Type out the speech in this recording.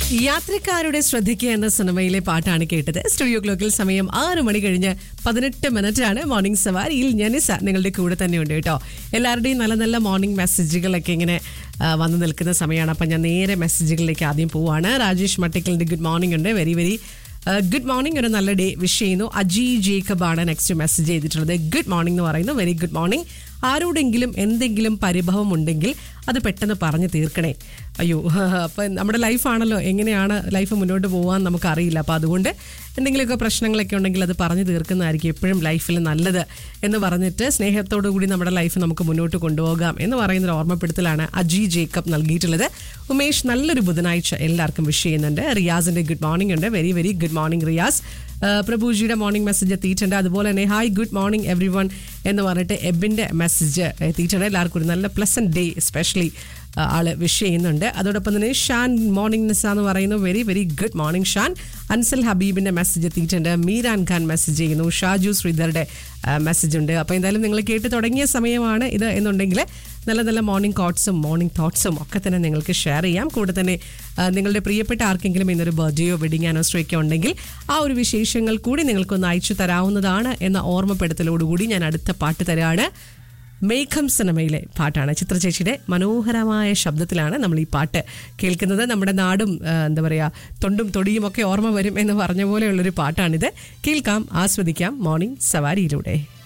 യാത്രക്കാരുടെ ശ്രദ്ധയ്ക്ക് എന്ന സിനിമയിലെ പാട്ടാണ് കേട്ടത് സ്റ്റുഡിയോ ക്ലോക്കിൽ സമയം ആറ് മണി കഴിഞ്ഞ് പതിനെട്ട് മിനിറ്റ് ആണ് മോർണിംഗ് സവാരിയിൽ ഞാനിസ നിങ്ങളുടെ കൂടെ തന്നെയുണ്ട് കേട്ടോ എല്ലാവരുടെയും നല്ല നല്ല മോർണിംഗ് മെസ്സേജുകളൊക്കെ ഇങ്ങനെ ആ, വന്നു നിൽക്കുന്ന സമയമാണ് അപ്പം ഞാൻ നേരെ മെസ്സേജുകളിലേക്ക് ആദ്യം പോവാണ് രാജേഷ് മട്ടിക്കലിന്റെ ഗുഡ് മോർണിംഗ് ഉണ്ട് വെരി വെരി ഗുഡ് മോർണിംഗ് ഒരു നല്ല ഡേ വിഷ് ചെയ്യുന്നു അജി ജേക്കബ് ആണ് നെക്സ്റ്റ് മെസ്സേജ് ചെയ്തിട്ടുള്ളത് ഗുഡ് മോർണിംഗ് എന്ന് പറയുന്നു വെരി ഗുഡ് മോർണിംഗ് ആരോടെങ്കിലും എന്തെങ്കിലും പരിഭവം ഉണ്ടെങ്കിൽ അത് പെട്ടെന്ന് പറഞ്ഞു തീർക്കണേ അയ്യോ അപ്പം നമ്മുടെ ലൈഫാണല്ലോ എങ്ങനെയാണ് ലൈഫ് മുന്നോട്ട് പോകാൻ നമുക്കറിയില്ല അപ്പോൾ അതുകൊണ്ട് എന്തെങ്കിലുമൊക്കെ പ്രശ്നങ്ങളൊക്കെ ഉണ്ടെങ്കിൽ അത് പറഞ്ഞു തീർക്കുന്നതായിരിക്കും എപ്പോഴും ലൈഫിൽ നല്ലത് എന്ന് പറഞ്ഞിട്ട് സ്നേഹത്തോടു കൂടി നമ്മുടെ ലൈഫ് നമുക്ക് മുന്നോട്ട് കൊണ്ടുപോകാം എന്ന് പറയുന്നൊരു ഓർമ്മപ്പെടുത്തലാണ് അജി ജേക്കബ് നൽകിയിട്ടുള്ളത് ഉമേഷ് നല്ലൊരു ബുധനാഴ്ച എല്ലാവർക്കും വിഷ് ചെയ്യുന്നുണ്ട് റിയാസിന്റെ ഗുഡ് മോർണിംഗ് ഉണ്ട് very very good morning Riyas ആ, പ്രഭുജിയുടെ മോർണിംഗ് മെസ്സേജ് എത്തിയിട്ടുണ്ട് അതുപോലെ തന്നെ hi good morning everyone എന്ന് പറഞ്ഞിട്ട് എബിന്റെ മെസ്സേജ് എത്തിയിട്ടുണ്ട് എല്ലാവർക്കും ഒരു നല്ല പ്ലസന്റ് ഡേ സ്പെഷ്യലി ആള് വിഷ് ചെയ്യുന്നുണ്ട് അതോടൊപ്പം തന്നെ ഷാൻ മോർണിംഗ് നിസ എന്ന് പറയുന്നു very very good morning Shan Ansal ഹബീബിന്റെ മെസ്സേജ് എത്തിയിട്ടുണ്ട് മീരാൻ ഖാൻ മെസ്സേജ് ചെയ്യുന്നു ഷാജു ശ്രീധറുടെ മെസ്സേജ് ഉണ്ട് അപ്പോൾ എന്തായാലും നിങ്ങൾ കേട്ട് തുടങ്ങിയ സമയമാണ് ഇത് എന്നുണ്ടെങ്കിൽ നല്ല നല്ല മോർണിംഗ് കോട്ട്സും മോർണിംഗ് തോട്ട്സും ഒക്കെ തന്നെ നിങ്ങൾക്ക് ഷെയർ ചെയ്യാം കൂടെ തന്നെ ആ, നിങ്ങളുടെ പ്രിയപ്പെട്ട ആർക്കെങ്കിലും ഇന്നൊരു ബർത്ത്ഡേയോ വെഡിങ് ആനിവേഴ്സറി ഒക്കെ ഉണ്ടെങ്കിൽ ആ ഒരു വിശേഷങ്ങൾ കൂടി നിങ്ങൾക്കൊന്ന് അയച്ചു തരാവുന്നതാണ് എന്ന ഓർമ്മപ്പെടുത്തലോടുകൂടി ഞാൻ അടുത്ത പാട്ട് തരാണ് മേഘം സിനിമയിലെ പാട്ടാണ് ചിത്രചേച്ചിയുടെ മനോഹരമായ ശബ്ദത്തിലാണ് നമ്മൾ ഈ പാട്ട് കേൾക്കുന്നത് നമ്മുടെ നാടും ആ, എന്താ പറയുക തൊണ്ടും തൊടിയും ഒക്കെ ഓർമ്മ വരും എന്ന് പറഞ്ഞ പോലെയുള്ളൊരു പാട്ടാണിത് കേൾക്കാം ആസ്വദിക്കാം മോർണിംഗ് സവാരിയിലൂടെ